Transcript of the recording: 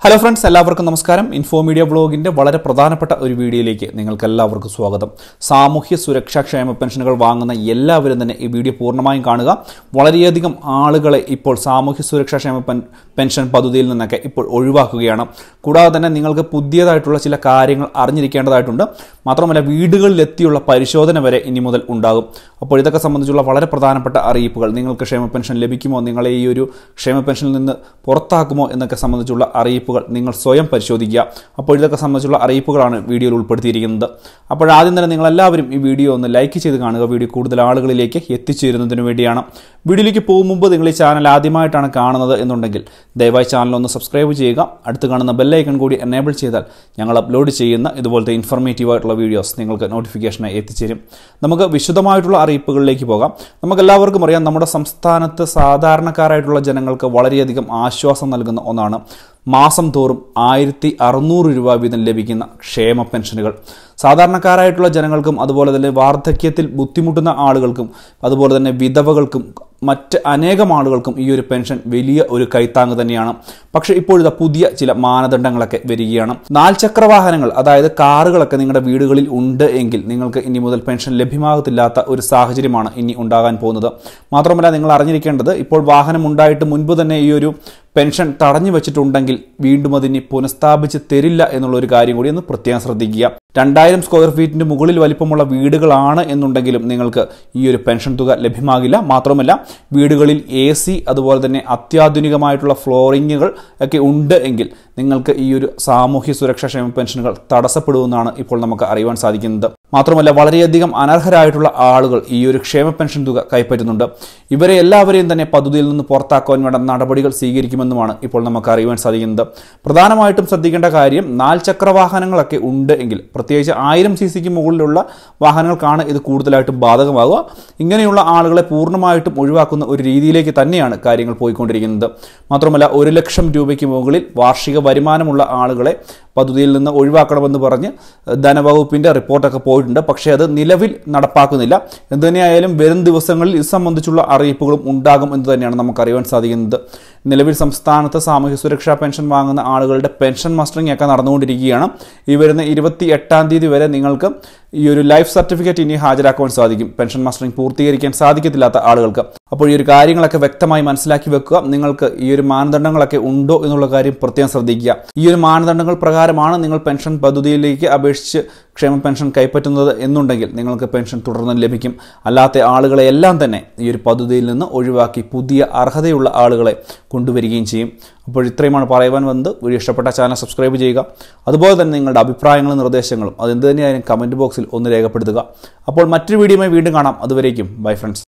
hello friends എല്ലാവർക്കും നമസ്കാരം info media ബ്ലോഗിൻ്റെ വളരെ പ്രധാനപ്പെട്ട ഒരു വീഡിയോയിലേക്ക് നിങ്ങൾക്ക് എല്ലാവർക്കും സ്വാഗതം സാമൂഹ്യ സുരക്ഷാ ക്ഷേമ പെൻഷനുകൾ വാങ്ങുന്ന എല്ലാവരും തന്നെ ഈ വീഡിയോ പൂർണ്ണമായും കാണുക വളരെയധികം ആളുകളെ ഇപ്പോൾ സാമൂഹ്യ സുരക്ഷാ ക്ഷേമ പെൻ- പെൻഷൻ പദ്ധതിയിൽ നിന്നൊക്കെ ഇപ്പോൾ ഒഴിവാക്കുകയാണ് കൂടാതെ തന്നെ നിങ്ങൾക്ക് പുതിയതായിട്ടുള്ള ചില കാര്യങ്ങൾ അറിഞ്ഞിരിക്കേണ്ടതായിട്ടുണ്ട് മാത്രമല്ല വീടുകളിലെത്തിയുള്ള പരിശോധന വരെ ഇനി മുതൽ ഉണ്ടാകും അപ്പോൾ ഇതൊക്കെ സംബന്ധിച്ചുള്ള വളരെ പ്രധാനപ്പെട്ട അറിയിപ്പുകൾ നിങ്ങൾക്ക് ക്ഷേമ പെൻഷൻ ലഭിക്കുമോ നിങ്ങളെ ഈ ഒരു ക്ഷേമ പെൻഷനിൽ നിന്ന് പുറത്താക്കുമോ എന്നൊക്കെ സംബന്ധിച്ചുള്ള അറിയിപ്പുകൾ നിങ്ങൾ സ്വയം പരിശോധിക്കുക അപ്പോൾ ഇതൊക്കെ സംബന്ധിച്ചുള്ള അറിയിപ്പുകളാണ് വീഡിയോയിൽ ഉൾപ്പെടുത്തിയിരിക്കുന്നത് അപ്പോൾ ആദ്യം തന്നെ നിങ്ങളെല്ലാവരും ഈ വീഡിയോ ഒന്ന് ലൈക്ക് ചെയ്ത് കാണുക വീഡിയോ കൂടുതൽ ആളുകളിലേക്ക് എത്തിച്ചേരുന്നതിന് വേണ്ടിയാണ് വീഡിയോയിലേക്ക് പോകും മുമ്പ് നിങ്ങൾ ഈ ചാനൽ ആദ്യമായിട്ടാണ് കാണുന്നത് എന്നുണ്ടെങ്കിൽ ദയവായി ചാനൽ ഒന്ന് സബ്സ്ക്രൈബ് ചെയ്യുക അടുത്ത് കാണുന്ന ബെല്ലൈക്കൺ കൂടി എനേബിൾ ചെയ്താൽ ഞങ്ങൾ അപ്ലോഡ് ചെയ്യുന്ന ഇതുപോലത്തെ ഇൻഫർമേറ്റീവ് ആയിട്ടുള്ള വീഡിയോസ് നിങ്ങൾക്ക് നോട്ടിഫിക്കേഷനായി എത്തിച്ചേരും നമുക്ക് വിശദമായിട്ടുള്ള അറിയിപ്പുകളിലേക്ക് പോകാം നമുക്കെല്ലാവർക്കും അറിയാം നമ്മുടെ സംസ്ഥാനത്ത് സാധാരണക്കാരായിട്ടുള്ള ജനങ്ങൾക്ക് വളരെയധികം ആശ്വാസം നൽകുന്ന ഒന്നാണ് മാസം തോറും ആയിരത്തി അറുന്നൂറ് രൂപ വീതം ലഭിക്കുന്ന ക്ഷേമ പെൻഷനുകൾ സാധാരണക്കാരായിട്ടുള്ള ജനങ്ങൾക്കും അതുപോലെ തന്നെ വാർദ്ധക്യത്തിൽ ബുദ്ധിമുട്ടുന്ന ആളുകൾക്കും അതുപോലെ തന്നെ വിധവകൾക്കും മറ്റ് അനേകം ആളുകൾക്കും ഈ ഒരു പെൻഷൻ വലിയ ഒരു കൈത്താങ് തന്നെയാണ് പക്ഷേ ഇപ്പോഴത്തെ പുതിയ ചില മാനദണ്ഡങ്ങളൊക്കെ വരികയാണ് നാൽചക്ര വാഹനങ്ങൾ അതായത് കാറുകളൊക്കെ നിങ്ങളുടെ വീടുകളിൽ ഉണ്ട് എങ്കിൽ നിങ്ങൾക്ക് ഇനി മുതൽ പെൻഷൻ ലഭ്യമാകത്തില്ലാത്ത ഒരു സാഹചര്യമാണ് ഇനി ഉണ്ടാകാൻ പോകുന്നത് മാത്രമല്ല നിങ്ങൾ അറിഞ്ഞിരിക്കേണ്ടത് ഇപ്പോൾ വാഹനം ഉണ്ടായിട്ട് മുൻപ് തന്നെ ഈ ഒരു പെൻഷൻ തടഞ്ഞു വെച്ചിട്ടുണ്ടെങ്കിൽ വീണ്ടും അതിനി പുനഃസ്ഥാപിച്ച് തരില്ല എന്നുള്ള ഒരു കാര്യം കൂടി ഒന്ന് പ്രത്യേകം ശ്രദ്ധിക്കുക രണ്ടായിരം സ്ക്വയർ ഫീറ്റിന് മുകളിൽ വലിപ്പമുള്ള വീടുകളാണ് എന്നുണ്ടെങ്കിലും നിങ്ങൾക്ക് ഈ ഒരു പെൻഷൻ തുക ലഭ്യമാകില്ല മാത്രമല്ല വീടുകളിൽ എ സി അതുപോലെ തന്നെ അത്യാധുനികമായിട്ടുള്ള ഫ്ലോറിങ്ങുകൾ ഒക്കെ ഉണ്ട് എങ്കിൽ നിങ്ങൾക്ക് ഈ ഒരു സാമൂഹ്യ സുരക്ഷാ ക്ഷേമ പെൻഷനുകൾ തടസ്സപ്പെടുമെന്നാണ് ഇപ്പോൾ നമുക്ക് അറിയുവാൻ സാധിക്കുന്നത് മാത്രമല്ല വളരെയധികം അനർഹരായിട്ടുള്ള ആളുകൾ ഈ ഒരു ക്ഷേമ പെൻഷൻ തുക കൈപ്പറ്റുന്നുണ്ട് ഇവരെ എല്ലാവരെയും തന്നെ പദ്ധതിയിൽ നിന്ന് പുറത്താക്കുവാൻ വേണ്ട നടപടികൾ സ്വീകരിക്കുമെന്നുമാണ് ഇപ്പോൾ നമുക്ക് അറിയുവാൻ സാധിക്കുന്നത് പ്രധാനമായിട്ടും ശ്രദ്ധിക്കേണ്ട കാര്യം നാൽചക്ര വാഹനങ്ങളൊക്കെ ഉണ്ട് എങ്കിൽ പ്രത്യേകിച്ച് ആയിരം സി സിക്ക് മുകളിലുള്ള വാഹനങ്ങൾക്കാണ് ഇത് കൂടുതലായിട്ടും ബാധകമാകുക ഇങ്ങനെയുള്ള ആളുകളെ പൂർണ്ണമായിട്ടും ഒഴിവാക്കുന്ന ഒരു രീതിയിലേക്ക് തന്നെയാണ് കാര്യങ്ങൾ പോയിക്കൊണ്ടിരിക്കുന്നത് മാത്രമല്ല ഒരു ലക്ഷം രൂപയ്ക്ക് മുകളിൽ വാർഷിക വരുമാനമുള്ള ആളുകളെ പദ്ധതിയിൽ നിന്ന് ഒഴിവാക്കണമെന്ന് പറഞ്ഞ് ധനവകുപ്പിൻ്റെ റിപ്പോർട്ടൊക്കെ പോയിട്ടുണ്ട് പക്ഷേ അത് നിലവിൽ നടപ്പാക്കുന്നില്ല എന്ത് തന്നെയായാലും വരും ദിവസങ്ങളിൽ ഇത് സംബന്ധിച്ചുള്ള അറിയിപ്പുകളും ഉണ്ടാകും എന്ന് തന്നെയാണ് നമുക്ക് അറിയാൻ സാധിക്കുന്നത് നിലവിൽ സംസ്ഥാനത്ത് സാമൂഹ്യ സുരക്ഷാ പെൻഷൻ വാങ്ങുന്ന ആളുകളുടെ പെൻഷൻ മസ്റ്ററിംഗ് ഒക്കെ നടന്നുകൊണ്ടിരിക്കുകയാണ് ഈ വരുന്ന ഇരുപത്തി എട്ടാം തീയതി വരെ നിങ്ങൾക്ക് ഈ ഒരു ലൈഫ് സർട്ടിഫിക്കറ്റ് ഇനി ഹാജരാക്കുവാൻ സാധിക്കും പെൻഷൻ മസ്റ്ററിംഗ് പൂർത്തീകരിക്കാൻ സാധിക്കത്തില്ലാത്ത ആളുകൾക്ക് അപ്പോൾ ഈ ഒരു കാര്യങ്ങളൊക്കെ വ്യക്തമായി മനസ്സിലാക്കി വെക്കുക നിങ്ങൾക്ക് ഈ ഒരു മാനദണ്ഡങ്ങളൊക്കെ ഉണ്ടോ എന്നുള്ള കാര്യം പ്രത്യേകം ശ്രദ്ധിക്കുക ഈ ഒരു മാനദണ്ഡങ്ങൾ പ്രകാരമാണ് നിങ്ങൾ പെൻഷൻ പദ്ധതിയിലേക്ക് അപേക്ഷിച്ച് ക്ഷേമ പെൻഷൻ കൈപ്പറ്റുന്നത് എന്നുണ്ടെങ്കിൽ നിങ്ങൾക്ക് പെൻഷൻ തുടർന്ന് ലഭിക്കും അല്ലാത്ത ആളുകളെ എല്ലാം തന്നെ ഈ ഒരു പദ്ധതിയിൽ നിന്ന് ഒഴിവാക്കി പുതിയ അർഹതയുള്ള ആളുകളെ കൊണ്ടുവരികയും ചെയ്യും അപ്പോൾ ഇത്രയുമാണ് പറയുവാൻ വന്നത് വീഡിയോ ഇഷ്ടപ്പെട്ട ചാനൽ സബ്സ്ക്രൈബ് ചെയ്യുക അതുപോലെ തന്നെ നിങ്ങളുടെ അഭിപ്രായങ്ങളും നിർദ്ദേശങ്ങളും അതെന്ത് തന്നെയായാലും കമൻറ്റ് ബോക്സിൽ ഒന്ന് രേഖപ്പെടുത്തുക അപ്പോൾ മറ്റൊരു വീഡിയോയുമായി വീണ്ടും കാണാം അതുവരേക്കും ബൈ ഫ്രണ്ട്സ്